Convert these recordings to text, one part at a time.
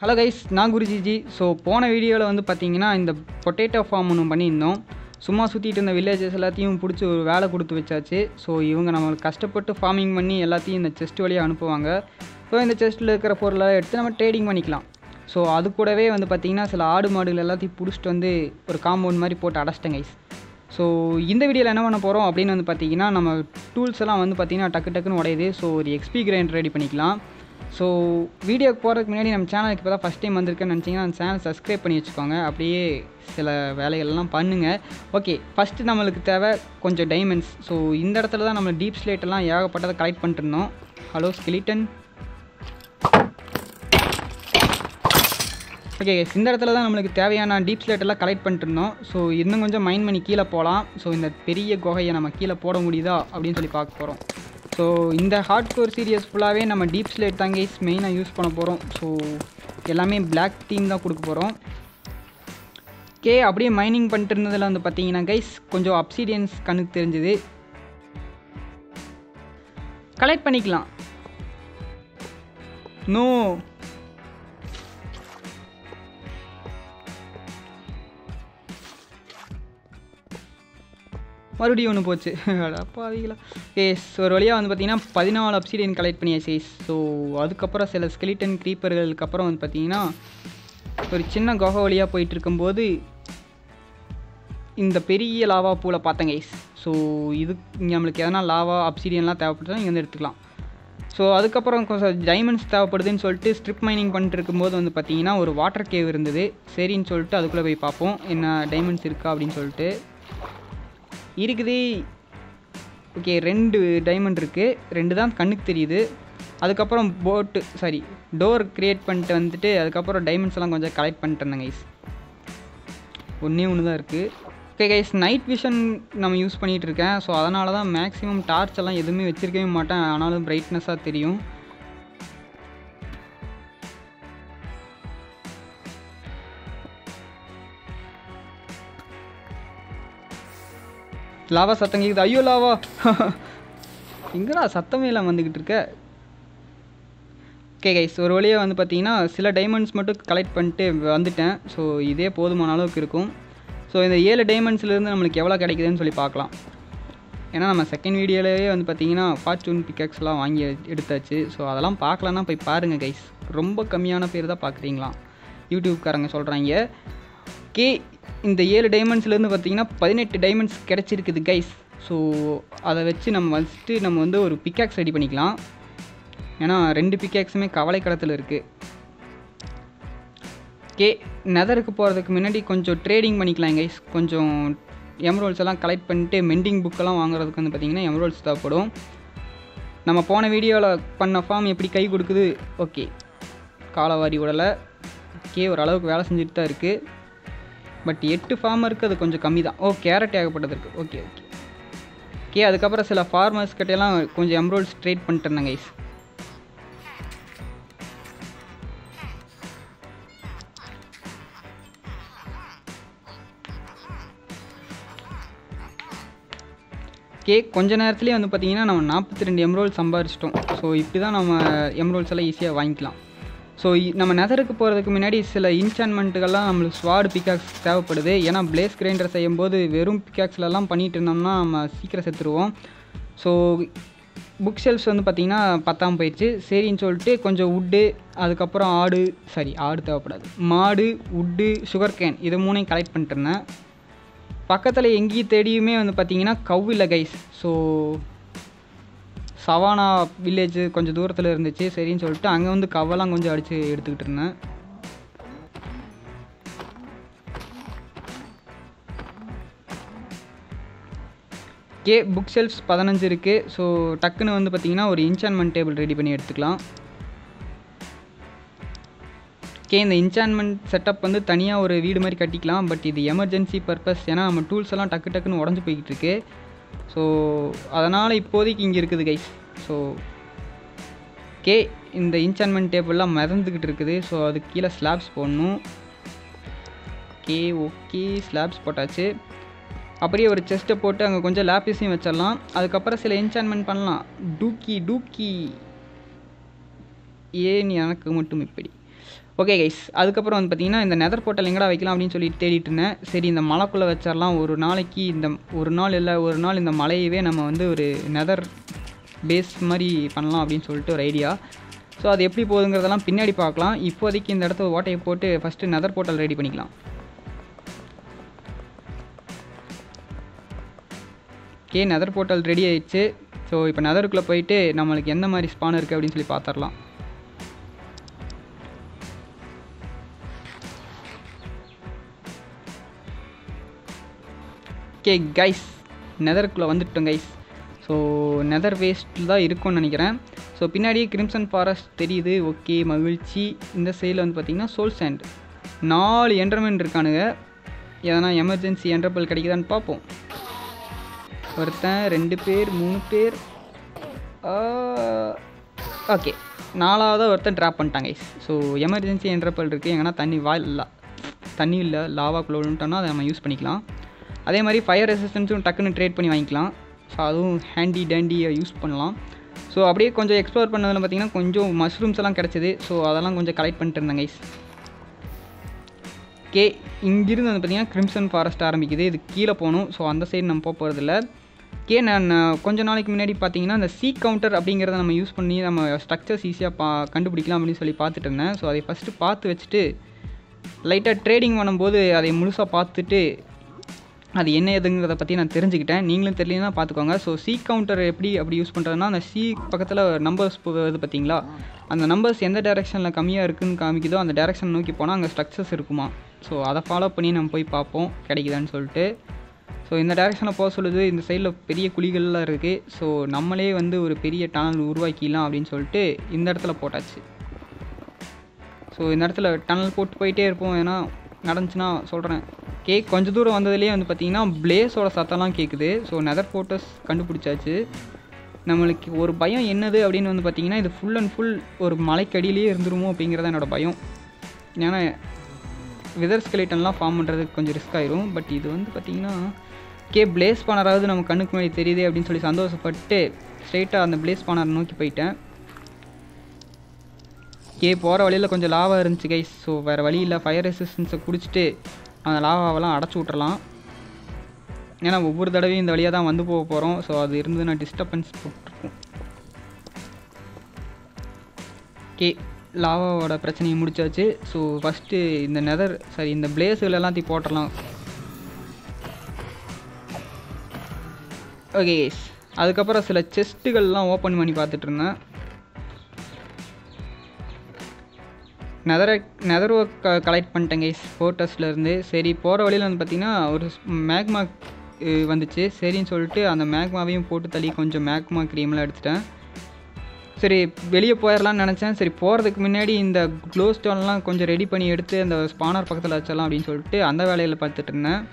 hello guys நான் குருஜிஜி so போன வீடியோவில் வந்து பார்த்தீங்கன்னா இந்த பொட்டேட்டோ ஃபார்ம் ஒன்று பண்ணியிருந்தோம் சும்மா சுற்றிட்டு இருந்த வில்லேஜஸ் எல்லாத்தையும் பிடிச்சி ஒரு வேலை கொடுத்து வச்சாச்சு ஸோ இவங்க நம்ம கஷ்டப்பட்டு ஃபார்மிங் பண்ணி எல்லாத்தையும் இந்த செஸ்ட் வழியாக அனுப்புவாங்க ஸோ இந்த செஸ்ட்டில் இருக்கிற பொருளை எடுத்து நம்ம ட்ரேடிங் பண்ணிக்கலாம் ஸோ அது கூடவே வந்து பார்த்திங்கன்னா சில ஆடு மாடுகள் எல்லாத்தையும் பிடிச்சிட்டு வந்து ஒரு காம்பவுண்ட் மாதிரி போட்டு அடைச்சிட்டேன் கைஸ் ஸோ இந்த வீடியோவில் என்ன பண்ண போகிறோம் அப்படின்னு வந்து பார்த்தீங்கன்னா நம்ம டூல்ஸ் எல்லாம் வந்து பார்த்திங்கன்னா டக்கு டக்குன்னு உடையுது ஸோ ஒரு எக்ஸ்பி கிரைண்டர் ரெடி பண்ணிக்கலாம் ஸோ வீடியோக்கு போகிறதுக்கு முன்னாடி நம்ம சேனலுக்கு இப்போ தான் ஃபஸ்ட் டைம் வந்திருக்கேன்னு நினச்சிங்கன்னா அந்த சேனல் சப்ஸ்கிரைப் பண்ணி வச்சுக்கோங்க அப்படியே சில வேலைகள்லாம் பண்ணுங்கள் ஓகே ஃபஸ்ட்டு நம்மளுக்கு தேவை கொஞ்சம் டைமண்ட்ஸ் ஸோ இந்த இடத்துல தான் நம்ம டீப் ஸ்லேட் எல்லாம் ஏகப்பட்டதை கலெக்ட் பண்ணிட்டு இருந்தோம் ஹலோ ஸ்கெலிட்டன் ஓகே guys, இந்த இடத்துல தான் நம்மளுக்கு தேவையான டீப் ஸ்லேட் எல்லாம் கலெக்ட் பண்ணிட்டு இருந்தோம் ஸோ இன்னும் கொஞ்சம் மைண்ட் பண்ணி கீழே போகலாம் ஸோ இந்த பெரிய குகையை நம்ம கீழே போட முடியுதா அப்படின்னு சொல்லி பார்க்க போகிறோம் ஸோ இந்த ஹார்ட் கோர் சீரியஸ் ஃபுல்லாகவே நம்ம டீப் ஸ்லேட் தான் கைஸ் மெயினாக யூஸ் பண்ண போகிறோம் ஸோ எல்லாமே Black தீம் தான் கொடுக்க போகிறோம் கே அப்படியே மைனிங் பண்ணிட்டு இருந்ததில் வந்து பார்த்தீங்கன்னா கைஸ் கொஞ்சம் அப்சீடியன்ஸ் கண்ணுக்கு தெரிஞ்சுது கலெக்ட் பண்ணிக்கலாம் நோ மறுபடியும் ஒன்று போச்சு அப்பாவிங்களா ஏஸ் ஒரு வழியாக வந்து பார்த்தீங்கன்னா பதினாலு அப்சிடியன் கலெக்ட் பண்ணியாச்சு ஸோ அதுக்கப்புறம் சில ஸ்கெலிட்டன் க்ரீப்பர்களுக்கு அப்புறம் வந்து பார்த்தீங்கன்னா ஒரு சின்ன குகை வழியாக போயிட்டு இருக்கும்போது இந்த பெரிய லாவா பூலை பார்த்தேன் கைஸ் ஸோ இது இங்கே நம்மளுக்கு எதனா லாவா அப்சிடியன்லாம் தேவைப்படுதா இங்கே வந்து எடுத்துக்கலாம் ஸோ அதுக்கப்புறம் கொஞ்சம் டைமண்ட்ஸ் தேவைப்படுதுன்னு சொல்லிட்டு ஸ்ட்ரிப் மைனிங் பண்ணிட்டு இருக்கும்போது வந்து பார்த்தீங்கன்னா ஒரு வாட்டர் கேவ் இருந்தது சரின்னு சொல்லிட்டு அதுக்குள்ளே போய் பார்ப்போம் என்ன டைமண்ட்ஸ் இருக்கா அப்படின்னு சொல்லிட்டு இருக்குது ஓகே ரெண்டு டைமண்ட் இருக்குது ரெண்டு தான் கண்ணுக்கு தெரியுது அதுக்கப்புறம் போட்டு சாரி டோர் க்ரியேட் பண்ணிட்டு வந்துட்டு அதுக்கப்புறம் டைமண்ட்ஸ் எல்லாம் கொஞ்சம் கலெக்ட் பண்ணிட்டு இருந்தேன் கைஸ் ஒன்றே ஒன்று தான் இருக்குது ஓகே கைஸ் நைட் விஷன் நம்ம யூஸ் பண்ணிகிட்டு இருக்கேன் ஸோ அதனால தான் மேக்ஸிமம் டார்ச் எல்லாம் எதுவுமே வச்சுருக்கவே மாட்டேன் ஆனாலும் பிரைட்னஸாக தெரியும் லாவா சத்தம் கேட்குது ஐயோ லாவா எங்கடா சத்தமே இல்லாமல் வந்துக்கிட்டு இருக்க ஓகே கைஸ் ஒரு வழியாக வந்து பார்த்தீங்கன்னா சில டைமண்ட்ஸ் மட்டும் கலெக்ட் பண்ணிட்டு வந்துட்டேன் ஸோ இதே போதுமான அளவுக்கு இருக்கும் ஸோ இந்த ஏழு டைமண்ட்ஸ்லேருந்து நம்மளுக்கு எவ்வளோ கிடைக்குதுன்னு சொல்லி பார்க்கலாம் ஏன்னா நம்ம செகண்ட் வீடியோலேயே வந்து பார்த்தீங்கன்னா ஃபார்ச்சூன் பிக்கெக்ஸ்லாம் வாங்கி எடுத்தாச்சு ஸோ அதெல்லாம் பார்க்கலன்னா போய் பாருங்கள் கைஸ் ரொம்ப கம்மியான பேர் தான் பார்க்குறீங்களா யூடியூப்காரங்க சொல்கிறாங்க கே இந்த ஏழு டைமண்ட்ஸ்லேருந்து பார்த்தீங்கன்னா பதினெட்டு டைமண்ட்ஸ் கிடச்சிருக்குது கைஸ் ஸோ அதை வச்சு நம்ம ஃபஸ்ட்டு நம்ம வந்து ஒரு பிக்காக்ஸ் ரெடி பண்ணிக்கலாம் ஏன்னா ரெண்டு பிக்காக்ஸுமே கவலை கடத்தில் இருக்குது கே நெதருக்கு போகிறதுக்கு முன்னாடி கொஞ்சம் ட்ரேடிங் பண்ணிக்கலாம் கைஸ் கொஞ்சம் எம்ரோல்ஸ் எல்லாம் கலெக்ட் பண்ணிட்டு மெண்டிங் புக்கெல்லாம் வாங்குறதுக்கு வந்து பார்த்திங்கன்னா எம்ரோல்ஸ் தேவைப்படும் நம்ம போன வீடியோவில் பண்ண ஃபார்ம் எப்படி கை கொடுக்குது ஓகே காலவாரி உடலை கே ஓரளவுக்கு வேலை செஞ்சுட்டு தான் இருக்குது பட் எட்டு ஃபார்மருக்கு அது கொஞ்சம் கம்மி தான் ஓ கேரட் ஏகப்பட்டது இருக்குது ஓகே ஓகே ஓகே அதுக்கப்புறம் சில ஃபார்மர்ஸ் கிட்டலாம் கொஞ்சம் எம்ரோல்ஸ் ட்ரேட் பண்ணிட்டு இருந்தேன் கைஸ் கே கொஞ்ச நேரத்துலேயே வந்து பார்த்தீங்கன்னா நம்ம நாற்பத்தி ரெண்டு எம்ரோல் சம்பாரிச்சிட்டோம் ஸோ இப்படி தான் நம்ம எம்ரோல்ஸ் எல்லாம் ஈஸியாக வாங்கிக்கலாம் ஸோ நம்ம நெதருக்கு போகிறதுக்கு முன்னாடி சில இன்சான்மெண்ட்டுகள்லாம் நம்மளுக்கு ஸ்வாடு பிக்காக்ஸ் தேவைப்படுது ஏன்னா பிளேஸ் கிரைண்டர் செய்யும்போது வெறும் பிக்காக்ஸ்லலாம் பண்ணிகிட்டு இருந்தோம்னா நம்ம சீக்கிரம் செத்துருவோம் ஸோ புக் ஷெல்ஃப்ஸ் வந்து பார்த்திங்கன்னா பத்தாம் போயிடுச்சு சரின்னு சொல்லிட்டு கொஞ்சம் உட்டு அதுக்கப்புறம் ஆடு சாரி ஆடு தேவைப்படாது மாடு உட்டு சுகர் கேன் இது மூணையும் கலெக்ட் பண்ணிட்டு இருந்தேன் பக்கத்தில் எங்கேயும் தேடியுமே வந்து பார்த்தீங்கன்னா கவ் இல்லை கைஸ் ஸோ சவானா வில்லேஜ் கொஞ்சம் தூரத்தில் இருந்துச்சு சரின்னு சொல்லிட்டு அங்கே வந்து கவ்வெல்லாம் கொஞ்சம் அடித்து எடுத்துக்கிட்டு இருந்தேன் கே புக் ஷெல்ஃப்ஸ் பதினஞ்சு இருக்குது ஸோ டக்குன்னு வந்து பார்த்தீங்கன்னா ஒரு இன்சான்மெண்ட் டேபிள் ரெடி பண்ணி எடுத்துக்கலாம் ஓகே இந்த இன்சான்மெண்ட் செட்டப் வந்து தனியாக ஒரு வீடு மாதிரி கட்டிக்கலாம் பட் இது எமர்ஜென்சி பர்பஸ் ஏன்னா நம்ம டூல்ஸ் எல்லாம் டக்கு டக்குன்னு உடஞ்சி போய்கிட்டு இருக்கு ஸோ அதனால் இப்போதைக்கு இங்கே இருக்குது கைஸ் ஸோ கே இந்த இன்சான்மெண்ட் டேபிள்லாம் மிதந்துக்கிட்டு இருக்குது ஸோ அதுக்கு கீழே ஸ்லாப்ஸ் போடணும் ஓகே ஓகே ஸ்லாப்ஸ் போட்டாச்சு அப்படியே ஒரு செஸ்ட்டை போட்டு அங்கே கொஞ்சம் லேப்பிஸையும் வச்சிடலாம் அதுக்கப்புறம் சில என்சான்மெண்ட் பண்ணலாம் டூக்கி டூக்கி ஏன் எனக்கு மட்டும் இப்படி ஓகே கைஸ் அதுக்கப்புறம் வந்து பார்த்தீங்கன்னா இந்த நெதர் போர்ட்டல் எங்கடா வைக்கலாம் அப்படின்னு சொல்லி தேடிட்டு இருந்தேன் சரி இந்த மலைக்குள்ளே வச்சிடலாம் ஒரு நாளைக்கு இந்த ஒரு நாள் இல்லை ஒரு நாள் இந்த மலையவே நம்ம வந்து ஒரு நெதர் பேஸ் மாதிரி பண்ணலாம் அப்படின்னு சொல்லிட்டு ஒரு ஐடியா ஸோ அது எப்படி போகுதுங்கிறதெல்லாம் பின்னாடி பார்க்கலாம் இப்போதைக்கு இந்த இடத்த ஓட்டையை போட்டு ஃபஸ்ட்டு நெதர் போர்ட்டல் ரெடி பண்ணிக்கலாம் ஓகே நெதர் போர்ட்டல் ரெடி ஆயிடுச்சு ஸோ இப்போ நெதருக்குள்ளே போயிட்டு நம்மளுக்கு எந்த மாதிரி ஸ்பான் இருக்குது அப்படின்னு சொல்லி பார்த்துடலாம் ஓகே கைஸ் நெதருக்குள்ளே வந்துட்டோம் கைஸ் ஸோ நெதர் வேஸ்ட்டில் தான் இருக்கும்னு நினைக்கிறேன் ஸோ பின்னாடி கிரிம்சன் ஃபாரஸ்ட் தெரியுது ஓகே மகிழ்ச்சி இந்த சைடில் வந்து பார்த்திங்கன்னா சோல் சாண்ட் நாலு என்டர்மெண்ட் இருக்கானுங்க எதனா எமர்ஜென்சி என்டர்பல் கிடைக்குதான்னு பார்ப்போம் ஒருத்தன் ரெண்டு பேர் மூணு பேர் ஓகே நாலாவதாக ஒருத்தன் ட்ராப் பண்ணிட்டாங்க கைஸ் ஸோ எமர்ஜென்சி என்ட்ரப்பல் இருக்குது எங்கன்னா தண்ணி வா இல்லை தண்ணி இல்லை லாவாக்குள்ள விழுந்துட்டோம்னா அதை நம்ம யூஸ் பண்ணிக்கலாம் அதே மாதிரி ஃபயர் ரெசிஸ்டன்ஸும் டக்குன்னு ட்ரேட் பண்ணி வாங்கிக்கலாம் ஸோ அதுவும் ஹேண்டி டேண்டியை யூஸ் பண்ணலாம் ஸோ அப்படியே கொஞ்சம் எக்ஸ்ப்ளோர் பண்ணதில் பார்த்தீங்கன்னா கொஞ்சம் மஷ்ரூம்ஸ் எல்லாம் கிடச்சிது ஸோ அதெல்லாம் கொஞ்சம் கலெக்ட் பண்ணிட்டு இருந்தேன் கைஸ் ஓகே இங்கிருந்து வந்து பார்த்தீங்கன்னா கிரிம்சன் ஃபாரஸ்ட் ஆரம்பிக்குது இது கீழே போகணும் ஸோ அந்த சைடு நம்ம போக போகிறதில்ல கே நான் கொஞ்ச நாளைக்கு முன்னாடி பார்த்தீங்கன்னா அந்த சி கவுண்டர் அப்படிங்கிறத நம்ம யூஸ் பண்ணி நம்ம ஸ்ட்ரக்சர்ஸ் ஈஸியாக பா கண்டுபிடிக்கலாம் அப்படின்னு சொல்லி பார்த்துட்டு இருந்தேன் ஸோ அதை ஃபஸ்ட்டு பார்த்து வச்சுட்டு லைட்டாக ட்ரேடிங் பண்ணும்போது அதை முழுசாக பார்த்துட்டு அது என்ன எதுங்கிறத பற்றி நான் தெரிஞ்சுக்கிட்டேன் நீங்களும் தெரியலனா பார்த்துக்கோங்க ஸோ சி கவுண்டர் எப்படி அப்படி யூஸ் பண்ணுறதுனா அந்த சி பக்கத்தில் நம்பர்ஸ் இது பார்த்தீங்களா அந்த நம்பர்ஸ் எந்த டேரெக்ஷனில் கம்மியாக இருக்குன்னு காமிக்குதோ அந்த டேரெக்ஷன் நோக்கி போனால் அங்கே ஸ்ட்ரக்சர்ஸ் இருக்குமா ஸோ அதை ஃபாலோ பண்ணி நம்ம போய் பார்ப்போம் கிடைக்குதான்னு சொல்லிட்டு ஸோ இந்த டேரெக்ஷனில் போக சொல்லுது இந்த சைடில் பெரிய குழிகள்லாம் இருக்குது ஸோ நம்மளே வந்து ஒரு பெரிய டனல் உருவாக்கிடலாம் அப்படின்னு சொல்லிட்டு இந்த இடத்துல போட்டாச்சு ஸோ இந்த இடத்துல டனல் போட்டு போயிட்டே இருப்போம் ஏன்னா நடந்துச்சுன்னா சொல்கிறேன் கேக் கொஞ்ச தூரம் வந்ததுலேயே வந்து பார்த்திங்கன்னா பிளேஸோட சத்தம்லாம் கேட்குது ஸோ நெதர் ஃபோட்டோஸ் கண்டுபிடிச்சாச்சு நம்மளுக்கு ஒரு பயம் என்னது அப்படின்னு வந்து பார்த்திங்கன்னா இது ஃபுல் அண்ட் ஃபுல் ஒரு மலைக்கடியிலேயே இருந்துருமோ அப்படிங்கிறத என்னோடய பயம் ஏன்னா விதர் ஸ்கெலிட்டன்லாம் ஃபார்ம் பண்ணுறதுக்கு கொஞ்சம் ரிஸ்க் ஆயிரும் பட் இது வந்து பார்த்திங்கன்னா கே பிளேஸ் பானராவது நம்ம கண்ணுக்கு முன்னாடி தெரியுதே அப்படின்னு சொல்லி சந்தோஷப்பட்டு ஸ்ட்ரெயிட்டாக அந்த பிளேஸ் பானர் நோக்கி போயிட்டேன் கே போகிற வழியில் கொஞ்சம் லாவா இருந்துச்சு கைஸ் ஸோ வேறு வழி இல்லை ஃபயர் ரெசிஸ்டன்ஸை குடிச்சிட்டு அந்த லாவாவெல்லாம் அடைச்சி விட்றலாம் ஏன்னா ஒவ்வொரு தடவையும் இந்த வழியாக தான் வந்து போக போகிறோம் ஸோ அது இருந்ததுன்னா டிஸ்டர்பன்ஸ் போட்டிருக்கும் கே லாவாவோட பிரச்சனையை முடிச்சாச்சு ஸோ ஃபஸ்ட்டு இந்த நெதர் சாரி இந்த பிளேஸுகள் எல்லாத்தையும் போட்டுடலாம் ஓகே அதுக்கப்புறம் சில செஸ்ட்டுகள்லாம் ஓப்பன் பண்ணி பார்த்துட்டு இருந்தேன் நெதரை நெதர் ஒர்க் கலெக்ட் பண்ணிட்டேன் கைஸ் ஃபோட்டோஸ்லேருந்து சரி போகிற வழியில் வந்து பார்த்திங்கன்னா ஒரு மேக்மா வந்துச்சு சரின்னு சொல்லிட்டு அந்த மேக்மாவையும் போட்டு தள்ளி கொஞ்சம் மேக்மா க்ரீம்லாம் எடுத்துட்டேன் சரி வெளியே போயிடலாம்னு நினச்சேன் சரி போகிறதுக்கு முன்னாடி இந்த க்ளோ ஸ்டோன்லாம் கொஞ்சம் ரெடி பண்ணி எடுத்து அந்த ஸ்பானர் பக்கத்தில் வச்சிடலாம் அப்படின்னு சொல்லிட்டு அந்த வேலையில் பார்த்துட்டு இருந்தேன்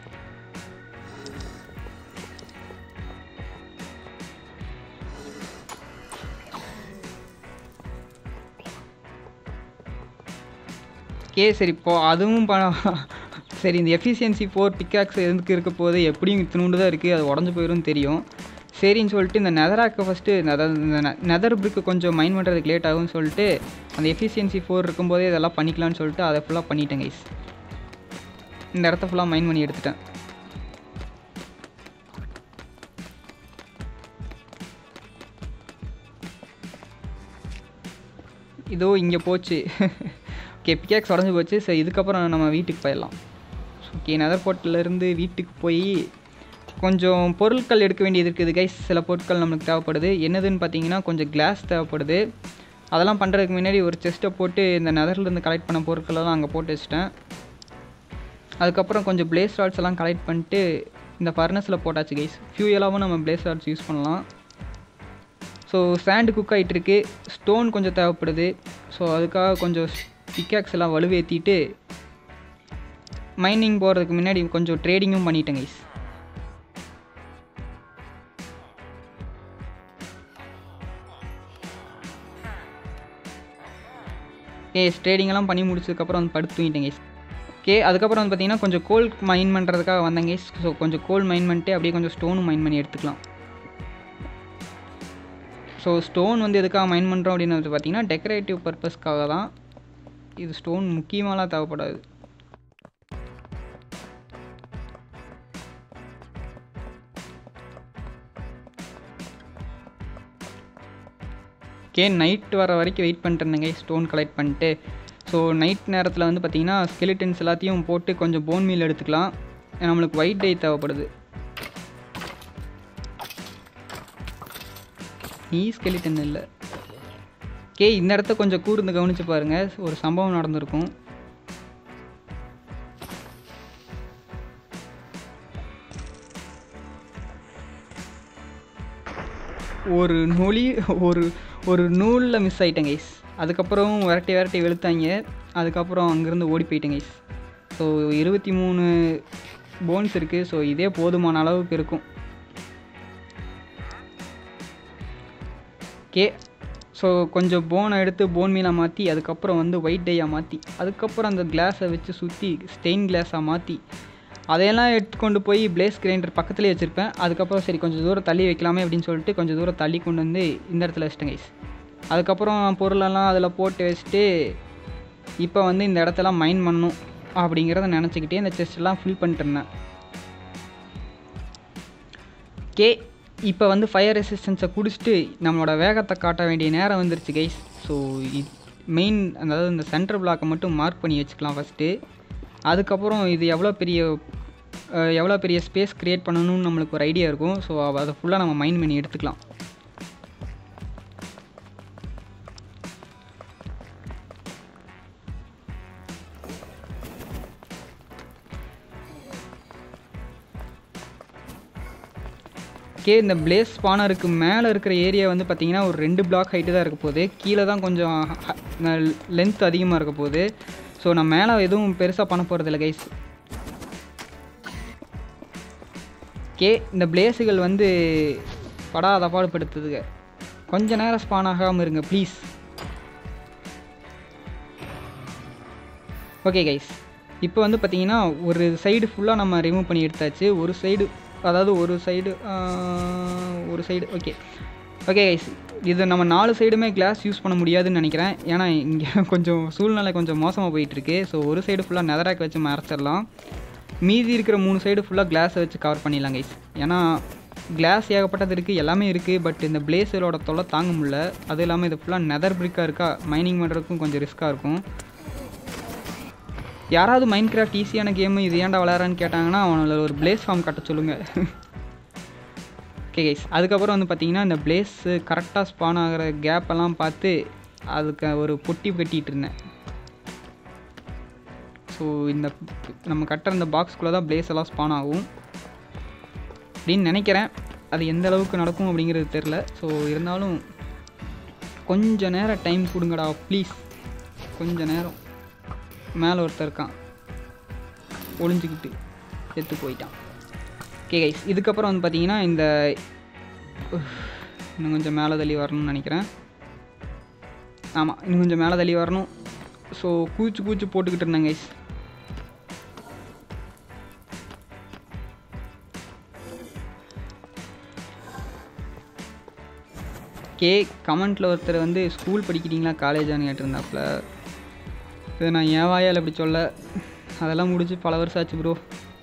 ஓகே சரி இப்போ அதுவும் ப சரி இந்த எஃபிஷியன்சி ஃபோர் பிக்காக்ஸ் எதுக்கு இருக்க போது எப்படியும் இத்தினூண்டு தான் இருக்குது அது உடஞ்சி போயிடும் தெரியும் சரின்னு சொல்லிட்டு இந்த நெதராக்கை ஃபஸ்ட்டு அதாவது இந்த நெதர் பிரிக்கு கொஞ்சம் மைண்ட் பண்ணுறதுக்கு லேட் ஆகும்னு சொல்லிட்டு அந்த எஃபிஷியன்சி ஃபோர் இருக்கும்போதே இதெல்லாம் பண்ணிக்கலாம்னு சொல்லிட்டு அதை ஃபுல்லாக பண்ணிட்டேன் கைஸ் இந்த இடத்த ஃபுல்லாக மைண்ட் பண்ணி எடுத்துட்டேன் இதோ இங்கே போச்சு ஓகே பிக்காக்ஸ் உடஞ்சி போச்சு சரி இதுக்கப்புறம் நம்ம வீட்டுக்கு போயிடலாம் ஓகே நெதர்போர்ட்டிலேருந்து வீட்டுக்கு போய் கொஞ்சம் பொருட்கள் எடுக்க வேண்டியது இருக்குது கைஸ் சில பொருட்கள் நம்மளுக்கு தேவைப்படுது என்னதுன்னு பார்த்தீங்கன்னா கொஞ்சம் கிளாஸ் தேவைப்படுது அதெல்லாம் பண்ணுறதுக்கு முன்னாடி ஒரு செஸ்ட்டை போட்டு இந்த நெதர்லேருந்து கலெக்ட் பண்ண பொருட்களெல்லாம் அங்கே போட்டு வச்சிட்டேன் அதுக்கப்புறம் கொஞ்சம் பிளேஸ் ராட்ஸ் எல்லாம் கலெக்ட் பண்ணிட்டு இந்த ஃபர்னஸில் போட்டாச்சு கைஸ் ஃபியூயலாகவும் நம்ம பிளேஸ் ராட்ஸ் யூஸ் பண்ணலாம் ஸோ சாண்டு குக் ஆகிட்டுருக்கு ஸ்டோன் கொஞ்சம் தேவைப்படுது ஸோ அதுக்காக கொஞ்சம் பிக்காக்ஸ் எல்லாம் வலுவேற்றிட்டு மைனிங் போகிறதுக்கு முன்னாடி கொஞ்சம் ட்ரேடிங்கும் பண்ணிட்டேன் கைஸ் ஏஸ் ட்ரேடிங்கெல்லாம் பண்ணி முடிச்சதுக்கப்புறம் வந்து படுத்து தூங்கிட்டேன் கைஸ் ஓகே அதுக்கப்புறம் வந்து பார்த்தீங்கன்னா கொஞ்சம் கோல் மைன் பண்ணுறதுக்காக வந்தேன் கைஸ் ஸோ கொஞ்சம் கோல் மைன் பண்ணிட்டு அப்படியே கொஞ்சம் ஸ்டோனும் மைன் பண்ணி எடுத்துக்கலாம் ஸோ ஸ்டோன் வந்து எதுக்காக மைன் பண்ணுறோம் அப்படின்னு வந்து பார்த்தீங்கன்னா டெக்கரேட்டிவ் பர்பஸ்க்காக தான் இது ஸ்டோன் முக்கியமாலாம் தேவைப்படாது ஓகே நைட் வர வரைக்கும் வெயிட் பண்ணிட்டு இருந்தேங்க ஸ்டோன் கலெக்ட் பண்ணிட்டு ஸோ நைட் நேரத்தில் வந்து பார்த்தீங்கன்னா ஸ்கெலிட்டன்ஸ் எல்லாத்தையும் போட்டு கொஞ்சம் போன் மீல் எடுத்துக்கலாம் நம்மளுக்கு ஒயிட் டே தேவைப்படுது நீ ஸ்கெலிட்டன் இல்லை ஓகே இந்த இடத்த கொஞ்சம் கூர்ந்து கவனிச்சு பாருங்க ஒரு சம்பவம் நடந்திருக்கும் ஒரு நொலி ஒரு ஒரு நூலில் மிஸ் ஆயிட்டேன் கைஸ் அதுக்கப்புறம் விரட்டி விரட்டி வெளுத்தாங்க அதுக்கப்புறம் அங்கேருந்து ஓடி போயிட்டேன் கைஸ் ஸோ இருபத்தி மூணு போன்ஸ் இருக்குது ஸோ இதே போதுமான அளவுக்கு இருக்கும் ஓகே ஸோ கொஞ்சம் போனை எடுத்து போன் மீலாக மாற்றி அதுக்கப்புறம் வந்து ஒயிட் டையாக மாற்றி அதுக்கப்புறம் அந்த கிளாஸை வச்சு சுற்றி ஸ்டெயின் கிளாஸாக மாற்றி அதையெல்லாம் எடுத்துக்கொண்டு போய் பிளேஸ் கிரைண்டர் பக்கத்துலேயே வச்சுருப்பேன் அதுக்கப்புறம் சரி கொஞ்சம் தூரம் தள்ளி வைக்கலாமே அப்படின்னு சொல்லிட்டு கொஞ்சம் தூரம் தள்ளி கொண்டு வந்து இந்த இடத்துல வச்சிட்டேன் கைஸ் அதுக்கப்புறம் பொருளெல்லாம் அதில் போட்டு வச்சுட்டு இப்போ வந்து இந்த இடத்தெல்லாம் மைன் பண்ணும் அப்படிங்கிறத நினச்சிக்கிட்டே இந்த செஸ்டெல்லாம் ஃபில் பண்ணிட்டு இருந்தேன் ஓகே இப்போ வந்து ஃபயர் ரெசிஸ்டன்ஸை குடிச்சிட்டு நம்மளோட வேகத்தை காட்ட வேண்டிய நேரம் வந்துருச்சு கைஸ் ஸோ மெயின் அதாவது இந்த சென்டர் பிளாக்கை மட்டும் மார்க் பண்ணி வச்சுக்கலாம் ஃபஸ்ட்டு அதுக்கப்புறம் இது எவ்வளோ பெரிய அஹ், எவ்வளோ பெரிய ஸ்பேஸ் க்ரியேட் பண்ணணும்னு நம்மளுக்கு ஒரு ஐடியா இருக்கும் ஸோ அதை ஃபுல்லாக நம்ம மைண்ட் பண்ணி எடுத்துக்கலாம் ஓகே இந்த பிளேஸ் ஸ்பானருக்கு மேலே இருக்கிற ஏரியா வந்து பார்த்தீங்கன்னா ஒரு ரெண்டு பிளாக் ஹைட்டு தான் இருக்க போகுது கீழே தான் கொஞ்சம் லென்த் அதிகமாக இருக்க போகுது ஸோ நான் மேலே எதுவும் பெருசாக பண்ண போகிறதில்ல கைஸ் ஓகே இந்த பிளேஸுகள் வந்து படாத பாடுபடுத்துதுங்க கொஞ்ச நேரம் ஸ்பான் ஆகாமல் இருங்க ப்ளீஸ் ஓகே கைஸ் இப்போ வந்து பார்த்தீங்கன்னா ஒரு சைடு ஃபுல்லாக நம்ம ரிமூவ் பண்ணி எடுத்தாச்சு ஒரு சைடு அதாவது ஒரு சைடு ஒரு சைடு ஓகே ஓகே கைஸ் இது நம்ம நாலு சைடுமே கிளாஸ் யூஸ் பண்ண முடியாதுன்னு நினைக்கிறேன் ஏன்னா இங்கே கொஞ்சம் சூழ்நிலை கொஞ்சம் மோசமாக போயிட்டுருக்கு ஸோ ஒரு சைடு ஃபுல்லாக நெதராக் வச்சு மறைச்சிடலாம் மீதி இருக்கிற மூணு சைடு ஃபுல்லாக கிளாஸை வச்சு கவர் பண்ணிடலாம் கைஸ் ஏன்னா கிளாஸ் ஏகப்பட்டது இருக்குது எல்லாமே இருக்குது பட் இந்த பிளேஸரோட தொல்லை தாங்க முடியல அதுவும் இல்லாமல் இது ஃபுல்லாக நெதர் பிரிக்காக இருக்கா மைனிங் பண்ணுறதுக்கும் கொஞ்சம் ரிஸ்க்காக இருக்கும் யாராவது மைண்ட் கிராஃப்ட் ஈஸியான கேமு இது ஏன்டா விளையாடுறான்னு கேட்டாங்கன்னா அவனோட ஒரு பிளேஸ் ஃபார்ம் கட்ட சொல்லுங்கள் ஓகே கைஸ் அதுக்கப்புறம் வந்து பார்த்தீங்கன்னா இந்த பிளேஸு கரெக்டாக ஸ்பான் ஆகிற கேப் எல்லாம் பார்த்து அதுக்கு ஒரு பொட்டி கட்டிகிட்டு இருந்தேன் ஸோ இந்த நம்ம கட்டுற இந்த பாக்ஸ்குள்ளே தான் பிளேஸ் எல்லாம் ஸ்பான் ஆகும் அப்படின்னு நினைக்கிறேன் அது எந்த அளவுக்கு நடக்கும் அப்படிங்கிறது தெரில ஸோ இருந்தாலும் கொஞ்ச நேரம் டைம் கொடுங்கடா ப்ளீஸ் கொஞ்ச நேரம் மேலே ஒருத்தர் இருக்கான் ஒளிஞ்சிக்கிட்டு செத்து போயிட்டான் ஓகே கைஸ் இதுக்கப்புறம் வந்து பார்த்தீங்கன்னா இந்த உஃப், இன்னும் கொஞ்சம் மேலே தள்ளி வரணும்னு நினைக்கிறேன் ஆமாம் இன்னும் கொஞ்சம் மேலே தள்ளி வரணும் ஸோ கூச்சு கூச்சு போட்டுக்கிட்டு இருந்தேன் கைஸ் கே கமெண்ட்டில் ஒருத்தர் வந்து ஸ்கூல் படிக்கிறீங்களா காலேஜான்னு கேட்டிருந்தாப்புல இது நான் என் வாயால் அப்படி சொல்ல அதெல்லாம் முடிஞ்சு பல வருஷம் ஆச்சு ப்ரோ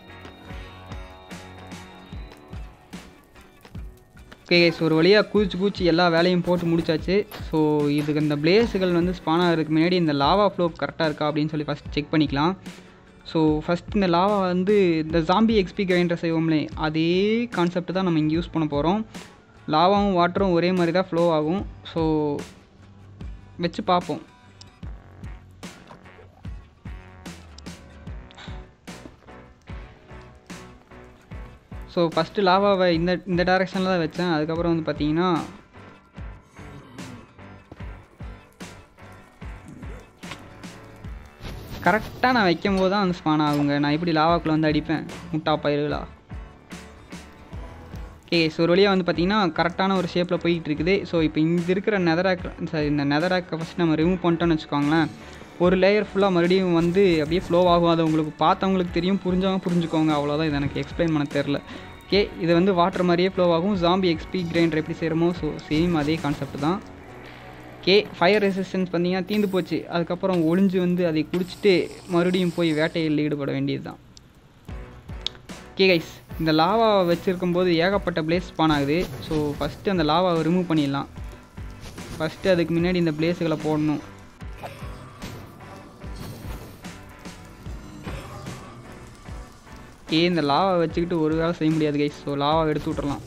ஓகே கைஸ் ஒரு வழியாக கூச்சி கூச்சி எல்லா வேலையும் போட்டு முடிச்சாச்சு ஸோ இதுக்கு இந்த பிளேஸுகள் வந்து ஸ்பான் ஆகிறதுக்கு முன்னாடி இந்த லாவா ஃப்ளோ கரெக்டாக இருக்கா அப்படின்னு சொல்லி ஃபஸ்ட் செக் பண்ணிக்கலாம் ஸோ ஃபஸ்ட் இந்த லாவா வந்து இந்த ஜாம்பி எக்ஸ்பி கிரைண்டர் செய்வோம்லே அதே கான்செப்ட் தான் நம்ம இங்கே யூஸ் பண்ண போகிறோம் லாவாவும் வாட்டரும் ஒரே மாதிரி தான் ஃப்ளோ ஆகும் ஸோ வச்சு பார்ப்போம் ஸோ ஃபஸ்ட்டு லாவாவை இந்த இந்த டேரெக்ஷனில் தான் வச்சேன் அதுக்கப்புறம் வந்து பார்த்தீங்கன்னா கரெக்டாக நான் வைக்கும் போது தான் அந்த ஸ்பான் ஆகுங்க நான் எப்படி லாவாக்குள்ளே வந்து அடிப்பேன் முட்டா பயிர்களா ஓகே ஸோ ஒரு வழியாக வந்து பார்த்தீங்கன்னா கரெக்டான ஒரு ஷேப்பில் போயிட்டு இருக்குது ஸோ இப்போ இங்கே இருக்கிற நெதராக் சாரி இந்த நெதராக்கை ஃபஸ்ட் நம்ம ரிமூவ் பண்ணிட்டோம்னு வச்சுக்கோங்களேன் ஒரு லேயர் ஃபுல்லாக மறுபடியும் வந்து அப்படியே ஃப்ளோ ஆகும் அது உங்களுக்கு பார்த்தவங்களுக்கு தெரியும் புரிஞ்சவங்க புரிஞ்சுக்கோங்க அவ்வளோதான் இது எனக்கு எக்ஸ்பிளைன் பண்ண தெரில ஓகே இது வந்து வாட்டர் மாதிரியே ஃப்ளோ ஆகும் ஜாம்பி எக்ஸ்பி கிரைண்டர் எப்படி செய்கிறோமோ ஸோ சேம் அதே கான்செப்ட் தான் கே ஃபயர் ரெசிஸ்டன்ஸ் பார்த்தீங்கன்னா தீந்து போச்சு அதுக்கப்புறம் ஒளிஞ்சு வந்து அதை குடிச்சிட்டு மறுபடியும் போய் வேட்டையில் ஈடுபட வேண்டியது தான் ஓகே கைஸ் இந்த லாவா வச்சுருக்கும் போது ஏகப்பட்ட பிளேஸ் ஸ்பான் ஆகுது ஸோ ஃபஸ்ட்டு அந்த லாவாவை ரிமூவ் பண்ணிடலாம் ஃபஸ்ட்டு அதுக்கு முன்னாடி இந்த பிளேஸுகளை போடணும் ஓகே இந்த லாவா வச்சுக்கிட்டு ஒரு வேலை செய்ய முடியாது கைஸ் ஸோ லாவா எடுத்து விட்றலாம்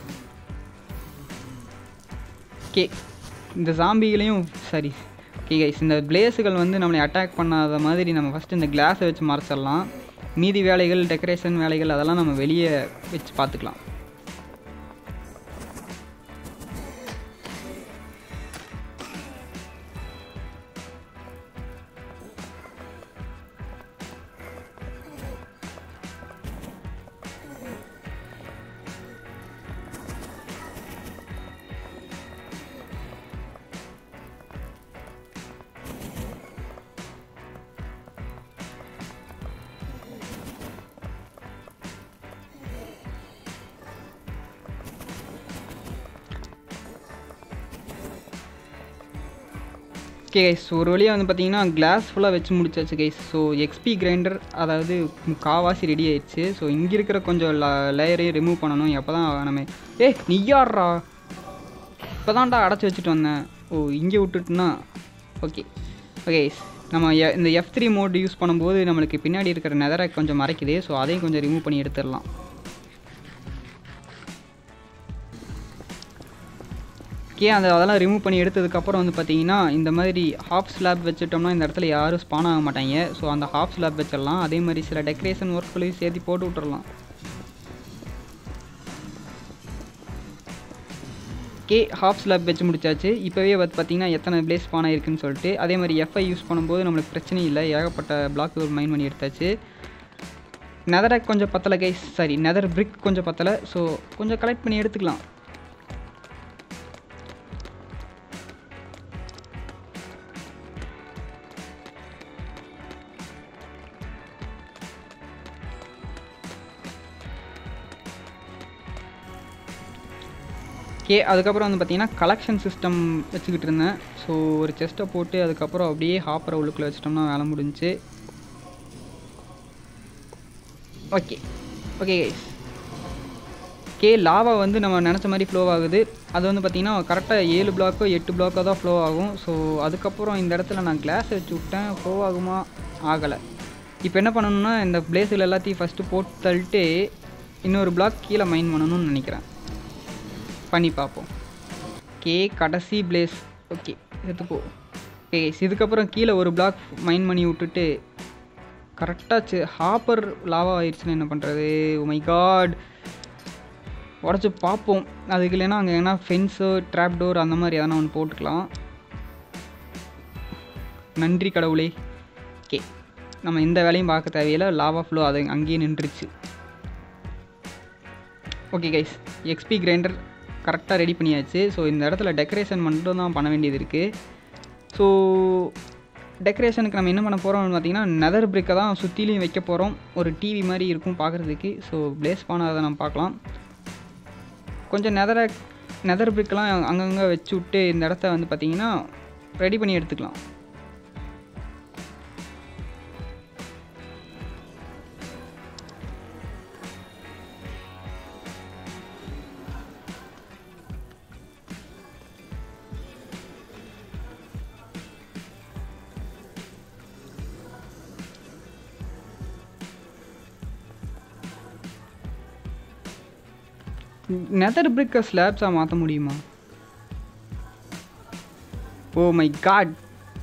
ஓகே இந்த ஜாம்பிகளையும் சரி ஓகே கைஸ் இந்த பிளேஸுகள் வந்து நம்மளை அட்டாக் பண்ணாத மாதிரி நம்ம ஃபஸ்ட்டு இந்த கிளாஸை வச்சு மறைச்சிடலாம் மீதி வேலைகள் டெக்கரேஷன் வேலைகள் அதெல்லாம் நம்ம வெளியே வச்சு பார்த்துக்கலாம் ஓகே கைஸ் ஒரு வழியாக வந்து பார்த்தீங்கன்னா கிளாஸ் ஃபுல்லாக வச்சு முடிச்சாச்சு கைஸ் ஸோ எக்ஸ்பி கிரைண்டர் அதாவது காவாசி ரெடி ஆயிடுச்சு ஸோ இங்கே இருக்கிற கொஞ்சம் லேயரையும் ரிமூவ் பண்ணணும் எப்போ தான் நம்ம ஏ நீயாடுறா இப்போ தான்டா அடைச்சி வச்சுட்டு வந்தேன் ஓ இங்கே விட்டுட்டுனா ஓகே ஓகே நம்ம எ- இந்த எஃப் த்ரீ மோட் யூஸ் பண்ணும்போது நம்மளுக்கு பின்னாடி இருக்கிற நெதரை கொஞ்சம் மறைக்குது ஸோ அதையும் கொஞ்சம் ரிமூவ் பண்ணி எடுத்துடலாம் ஓகே அந்த அதெல்லாம் ரிமூவ் பண்ணி எடுத்ததுக்கப்புறம் வந்து பார்த்தீங்கன்னா இந்த மாதிரி ஹாஃப் ஸ்லாப் வச்சுட்டோம்னா இந்த இடத்துல யாரும் ஸ்பான் ஆக மாட்டாங்க ஸோ அந்த ஹாஃப் ஸ்லாப் வச்சிடலாம் அதே மாதிரி சில டெக்கரேஷன் ஒர்க்குகளையும் சேர்த்து போட்டு விட்டுறலாம் ஓகே ஹாஃப் ஸ்லாப் வச்சு முடிச்சாச்சு இப்போவே வந்து பார்த்தீங்கன்னா எத்தனை பிளேஸ் ஸ்பான் ஆயிருக்குன்னு சொல்லிட்டு அதே மாதிரி எஃப்ஐ யூஸ் பண்ணும்போது நம்மளுக்கு பிரச்சனை இல்லை ஏகப்பட்ட பிளாக் மைன் பண்ணி எடுத்தாச்சு நெதரை கொஞ்சம் பத்தலை கைஸ் சாரி நெதர் பிரிக் கொஞ்சம் பத்தலை ஸோ கொஞ்சம் கலெக்ட் பண்ணி எடுத்துக்கலாம் ஓகே அதுக்கப்புறம் வந்து பார்த்தீங்கன்னா கலெக்ஷன் சிஸ்டம் வச்சுக்கிட்டு இருந்தேன் ஸோ ஒரு செஸ்ட்டை போட்டு அதுக்கப்புறம் அப்படியே ஹாப்பரை உள்ளுக்குள்ளே வச்சிட்டோம்னா வேலை முடிஞ்சுச்சு okay okay guys okay lava வந்து நம்ம நினச்ச மாதிரி ஃப்ளோ ஆகுது அது வந்து பார்த்திங்கன்னா கரெக்டாக ஏழு பிளாக்கோ எட்டு பிளாக்கோ தான் ஃப்ளோ ஆகும் ஸோ அதுக்கப்புறம் இந்த இடத்துல நான் கிளாஸ் வச்சு விட்டேன் ஃப்ளோ ஆகுமா ஆகலை இப்போ என்ன பண்ணணும்னா இந்த பிளேஸில் எல்லாத்தையும் ஃபஸ்ட்டு போட்டு தள்ளிட்டு இன்னொரு பிளாக் கீழே மைன் பண்ணணும்னு நினைக்கிறேன் பண்ணி பார்ப்போம் கே கடைசி பிளேஸ் ஓகே எடுத்துப்போ ஓகே இதுக்கப்புறம் கீழே ஒரு பிளாக் மைன் பண்ணி விட்டுட்டு கரெக்டாச்சு ஹாப்பர் லாவா ஆயிடுச்சுன்னா என்ன பண்ணுறது மை காட் உடச்சி பார்ப்போம் அதுக்கு இல்லைன்னா அங்கே என்ன ஃபென்ஸோ ட்ராப் டோர் அந்த மாதிரி எதனா ஒன்று போட்டுக்கலாம் நன்றி கடவுளே ஓகே நம்ம இந்த வேலையும் பார்க்க தேவையில்லை லாவா ஃப்ளோ அது அங்கேயே நின்றுச்சு ஓகே கைஸ் எக்ஸ்பி கிரைண்டர் கரெக்டாக ரெடி பண்ணியாச்சு ஸோ இந்த இடத்துல டெக்கரேஷன் மட்டும் தான் பண்ண வேண்டியது இருக்குது ஸோ டெக்கரேஷனுக்கு நம்ம என்ன பண்ண போகிறோம்னு பார்த்தீங்கன்னா நெதர் பிரிக்கை தான் சுற்றிலையும் வைக்க போகிறோம் ஒரு டிவி மாதிரி இருக்கும் பார்க்குறதுக்கு ஸோ பிளேஸ் பண்ணாத நம்ம பார்க்கலாம் கொஞ்சம் நெதரை நெதர் பிரிக்கெலாம் அங்கங்கே வச்சு விட்டு இந்த இடத்த வந்து பார்த்திங்கன்னா ரெடி பண்ணி எடுத்துக்கலாம் நெதர் பிரிக்கை ஸ்லாப்ஸாக மாற்ற முடியுமா oh my god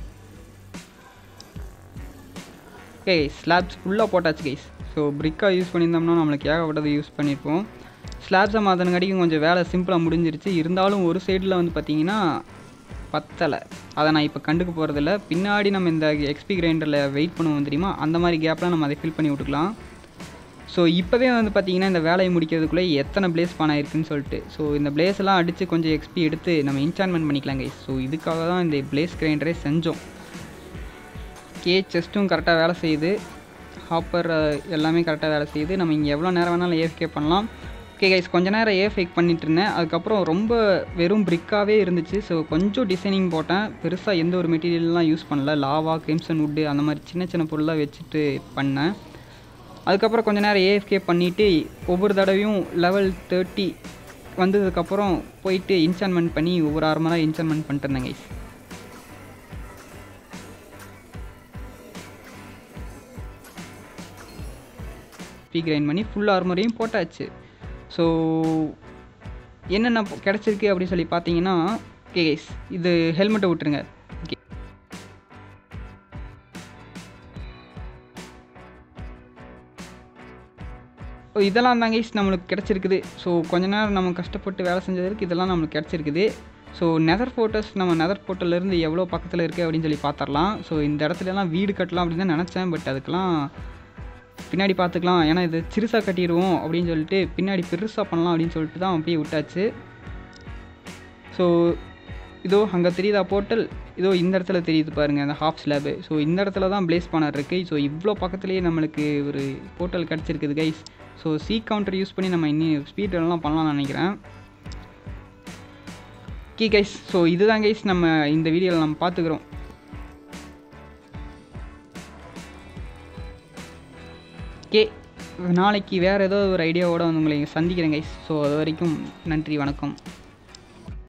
okay slabs ஃபுல்லாக போட்டாச்சு கைஸ் ஸோ பிரிக்காக யூஸ் பண்ணியிருந்தோம்னா நம்மளுக்கு ஏகப்பட்டது யூஸ் பண்ணியிருப்போம் ஸ்லாப்ஸை மாற்றினங்காட்டிக்கும் கொஞ்சம் வேலை சிம்பிளாக முடிஞ்சிருச்சு இருந்தாலும் ஒரு சைடில் வந்து பார்த்தீங்கன்னா பத்தலை அதை நான் இப்போ கண்டுக்க போகிறதில்ல பின்னாடி நம்ம இந்த எக்ஸ்பி கிரைண்டரில் வெயிட் பண்ணுவோம் தெரியுமா அந்த மாதிரி கேப்பில் நம்ம அதை ஃபில் பண்ணி விட்டுக்கலாம் ஸோ இப்போவே வந்து பார்த்தீங்கன்னா இந்த வேலையை முடிக்கிறதுக்குள்ளே எத்தனை பிளேஸ் பான் ஆயிருக்குன்னு சொல்லிட்டு ஸோ இந்த பிளேஸ் எல்லாம் அடித்து கொஞ்சம் எக்ஸ்பி எடுத்து நம்ம இன்ஸ்டால்மெண்ட் பண்ணிக்கலாம் கைஸ் ஸோ இதுக்காக தான் இந்த பிளேஸ் கிரைண்டரே செஞ்சோம் கே செஸ்ட்டும் கரெக்டாக வேலை செய்யுது ஹாப்பர் எல்லாமே கரெக்டாக வேலை செய்யுது நம்ம இங்கே எவ்வளோ நேரம் வேணாலும் ஏஃப்கே பண்ணலாம் ஓகே கைஸ் கொஞ்ச நேரம் ஏ ஃபேக் பண்ணிட்டு இருந்தேன் அதுக்கப்புறம் ரொம்ப வெறும் பிரிக்காகவே இருந்துச்சு ஸோ கொஞ்சம் டிசைனிங் போட்டேன் பெருசாக எந்த ஒரு மெட்டீரியல்லாம் யூஸ் பண்ணல லாவா கிரிம்சன் வுட்டு அந்த மாதிரி சின்ன சின்ன பொருளாக வச்சுட்டு பண்ணேன் அதுக்கப்புறம் கொஞ்ச நேரம் ஏஎஃப்கே பண்ணிவிட்டு ஒவ்வொரு தடவையும் லெவல் தேர்ட்டி வந்ததுக்கப்புறம் போயிட்டு இன்ஸ்டால்மெண்ட் பண்ணி ஒவ்வொரு ஆர்மராக இன்ஸ்டால்மெண்ட் பண்ணிட்டு இருந்தேன் கைஸ் பி கிரைண்ட் பண்ணி ஃபுல் ஆர்மரையும் போட்டாச்சு ஸோ என்னென்ன பொ- கிடைச்சிருக்கு அப்படின்னு சொல்லி பார்த்தீங்கன்னா ஓகே கைஸ் இது ஹெல்மெட்டை விட்டுருங்க ஓகே ஸோ இதெல்லாம் தான் கைஸ் நம்மளுக்கு கிடச்சிருக்குது ஸோ கொஞ்ச நேரம் நம்ம கஷ்டப்பட்டு வேலை செஞ்சதற்கு இதெல்லாம் நம்மளுக்கு கிடச்சிருக்குது ஸோ நெதர் ஃபோட்டோஸ் நம்ம நெதர் போர்ட்டல்லேருந்து எவ்வளோ பக்கத்தில் இருக்குது அப்படின்னு சொல்லி பார்த்துடலாம் ஸோ இந்த இடத்துலலாம் வீடு கட்டலாம் அப்படின்னு தான் நினச்சேன் பட் அதுக்கெலாம் பின்னாடி பார்த்துக்கலாம் ஏன்னா இது சிறுசாக கட்டிடுவோம் அப்படின்னு சொல்லிட்டு பின்னாடி பெருசாக பண்ணலாம் அப்படின்னு சொல்லிட்டு தான் அப்படியே விட்டாச்சு ஸோ இதோ அங்கே தெரியுதா போர்ட்டல் இதோ இந்த இடத்துல தெரியுது பாருங்கள் அந்த ஹாஃப் ஸ்லாபு ஸோ இந்த இடத்துல தான் பிளேஸ் பண்ணர் இருக்குது ஸோ இவ்வளோ பக்கத்துலேயே நம்மளுக்கு ஒரு போர்ட்டல் கிடச்சிருக்குது guys so C counter use பண்ணி நம்ம இன்னும் ஸ்பீட் எல்லாம் பண்ணலாம்னு நினைக்கிறேன் கீ கைஸ் ஸோ இதுதான் கைஸ் நம்ம இந்த வீடியோவில் நம்ம பார்த்துக்குறோம் ஓகே நாளைக்கு வேறு ஏதோ ஒரு ஐடியாவோட வந்து உங்களை சந்திக்கிறேன் கைஸ் ஸோ அது வரைக்கும் நன்றி வணக்கம்